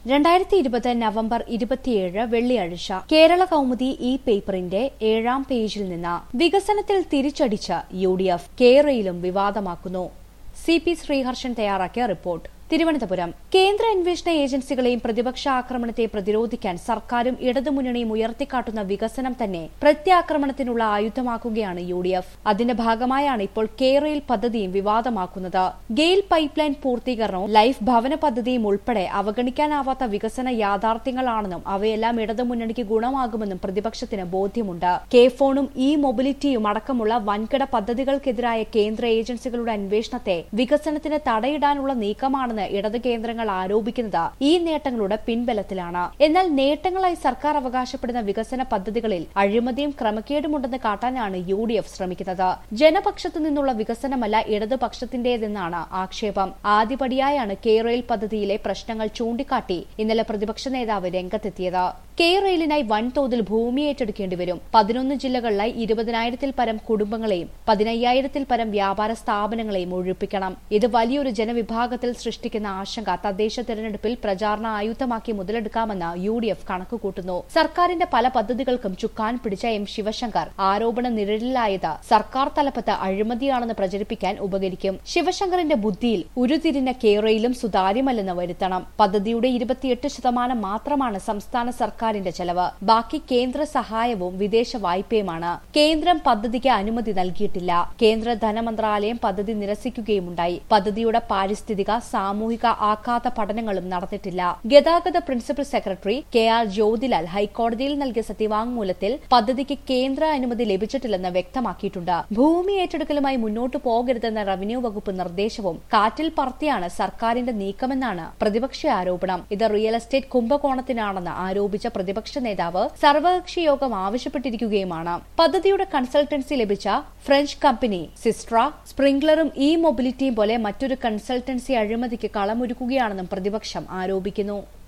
രണ്ടായിരത്തി ഇരുപത് നവംബർ ഇരുപത്തിയേഴ് വെള്ളിയാഴ്ച കേരള കൗമുദി ഇ പേപ്പറിന്റെ ഏഴാം പേജിൽ നിന്ന് വികസനത്തിൽ തിരിച്ചടിച്ച യു ഡി എഫ് കേരളയിലും വിവാദമാക്കുന്നു സി പി ശ്രീഹർഷൻ തയ്യാറാക്കിയ റിപ്പോർട്ട് തിരുവനന്തപുരം കേന്ദ്ര അന്വേഷണ ഏജൻസികളെയും പ്രതിപക്ഷ ആക്രമണത്തെ പ്രതിരോധിക്കാൻ സർക്കാരും ഇടതുമുന്നണിയും ഉയർത്തിക്കാട്ടുന്ന വികസനം തന്നെ പ്രത്യാക്രമണത്തിനുള്ള ആയുധമാക്കുകയാണ് യു ഡി എഫ് അതിന്റെ ഭാഗമായാണ് ഇപ്പോൾ കേരയിൽ പദ്ധതിയും വിവാദമാക്കുന്നത് ഗെയിൽ പൈപ്പ് ലൈൻ പൂർത്തീകരണവും ലൈഫ് ഭവന പദ്ധതിയും ഉൾപ്പെടെ അവഗണിക്കാനാവാത്ത വികസന യാഥാർത്ഥ്യങ്ങളാണെന്നും അവയെല്ലാം ഇടതുമുന്നണിക്ക് ഗുണമാകുമെന്നും പ്രതിപക്ഷത്തിന് ബോധ്യമുണ്ട് കെ ഫോണും ഇ മൊബിലിറ്റിയും അടക്കമുള്ള വൻകിട പദ്ധതികൾക്കെതിരായ കേന്ദ്ര ഏജൻസികളുടെ അന്വേഷണത്തെ വികസനത്തിന് തടയിടാനുള്ള നീക്കമാണെന്ന് ഇടത് കേന്ദ്രങ്ങൾ ആരോപിക്കുന്നത് ഈ നേട്ടങ്ങളുടെ പിൻബലത്തിലാണ് എന്നാൽ നേട്ടങ്ങളായി സർക്കാർ അവകാശപ്പെടുന്ന വികസന പദ്ധതികളിൽ അഴിമതിയും ക്രമക്കേടുമുണ്ടെന്ന് കാട്ടാനാണ് യു ഡി എഫ് ശ്രമിക്കുന്നത് ജനപക്ഷത്തു നിന്നുള്ള വികസനമല്ല ഇടതുപക്ഷത്തിന്റേതെന്നാണ് ആക്ഷേപം ആദ്യപടിയായാണ് കെ റെയിൽ പദ്ധതിയിലെ പ്രശ്നങ്ങൾ ചൂണ്ടിക്കാട്ടി ഇന്നലെ പ്രതിപക്ഷ നേതാവ് രംഗത്തെത്തിയത് കെ റെയിലിനായി വൻതോതിൽ ഭൂമി ഏറ്റെടുക്കേണ്ടി വരും പതിനൊന്ന് ജില്ലകളിലായി ഇരുപതിനായിരത്തിൽ പരം കുടുംബങ്ങളെയും പതിനയ്യായിരത്തിൽ പരം വ്യാപാര സ്ഥാപനങ്ങളെയും ഒഴിപ്പിക്കണം ഇത് വലിയൊരു ജനവിഭാഗത്തിൽ സൃഷ്ടിക്കുന്ന ആശങ്ക തദ്ദേശ തെരഞ്ഞെടുപ്പിൽ പ്രചാരണ ആയുധമാക്കി മുതലെടുക്കാമെന്ന് യു ഡി എഫ് കണക്കുകൂട്ടുന്നു സർക്കാരിന്റെ പല പദ്ധതികൾക്കും ചുക്കാൻ പിടിച്ച എം ശിവശങ്കർ ആരോപണ നിഴലിലായത് സർക്കാർ തലപ്പത്ത് അഴിമതിയാണെന്ന് പ്രചരിപ്പിക്കാൻ ഉപകരിക്കും ശിവശങ്കറിന്റെ ബുദ്ധിയിൽ ഉരുതിരിഞ്ഞ കേരളയിലും സുതാര്യമല്ലെന്ന് വരുത്തണം പദ്ധതിയുടെ ഇരുപത്തിയെട്ട് ശതമാനം മാത്രമാണ് സംസ്ഥാന സർക്കാരിന്റെ ചെലവ് ബാക്കി കേന്ദ്ര സഹായവും വിദേശ വായ്പയുമാണ് കേന്ദ്രം പദ്ധതിക്ക് അനുമതി നൽകിയിട്ടില്ല കേന്ദ്ര ധനമന്ത്രാലയം പദ്ധതി നിരസിക്കുകയുമുണ്ടായി പദ്ധതിയുടെ പാരിസ്ഥിതിക സാമൂഹിക ആഘാത പഠനങ്ങളും നടന്നിട്ടില്ല ഗതാഗത principal secretary K R Jyothilal ഹൈക്കോടതിയിൽ നൽകിയ സത്യവാങ്മൂലത്തിൽ പദ്ധതിക്ക് കേന്ദ്ര അനുമതി ലഭിച്ചിട്ടില്ലെന്ന് വ്യക്തമാക്കിയിട്ടുണ്ട് ഭൂമി ഏറ്റെടുക്കലുമായി മുന്നോട്ടു പോകരുതെന്ന റവന്യൂ വകുപ്പ് നിർദ്ദേശവും കാറ്റിൽ പറത്തിയാണ് സർക്കാരിന്റെ നീക്കമെന്നാണ് പ്രതിപക്ഷ ആരോപണം ഇത് റിയൽ എസ്റ്റേറ്റ് കുംഭകോണത്തിനാണെന്ന് ആരോപിച്ച പ്രതിപക്ഷ നേതാവ് സർവകക്ഷി യോഗം ആവശ്യപ്പെട്ടിരിക്കുകയുമാണ് പദ്ധതിയുടെ കൺസൾട്ടൻസി ലഭിച്ച ഫ്രഞ്ച് കമ്പനി സിസ്ട്ര സ്പ്രിംഗ്ലറും ഇ മൊബിലിറ്റിയും പോലെ മറ്റൊരു കൺസൾട്ടൻസി അഴിമതിക്ക് കളമൊരുക്കുകയാണെന്നും പ്രതിപക്ഷം ആരോപിക്കുന്നു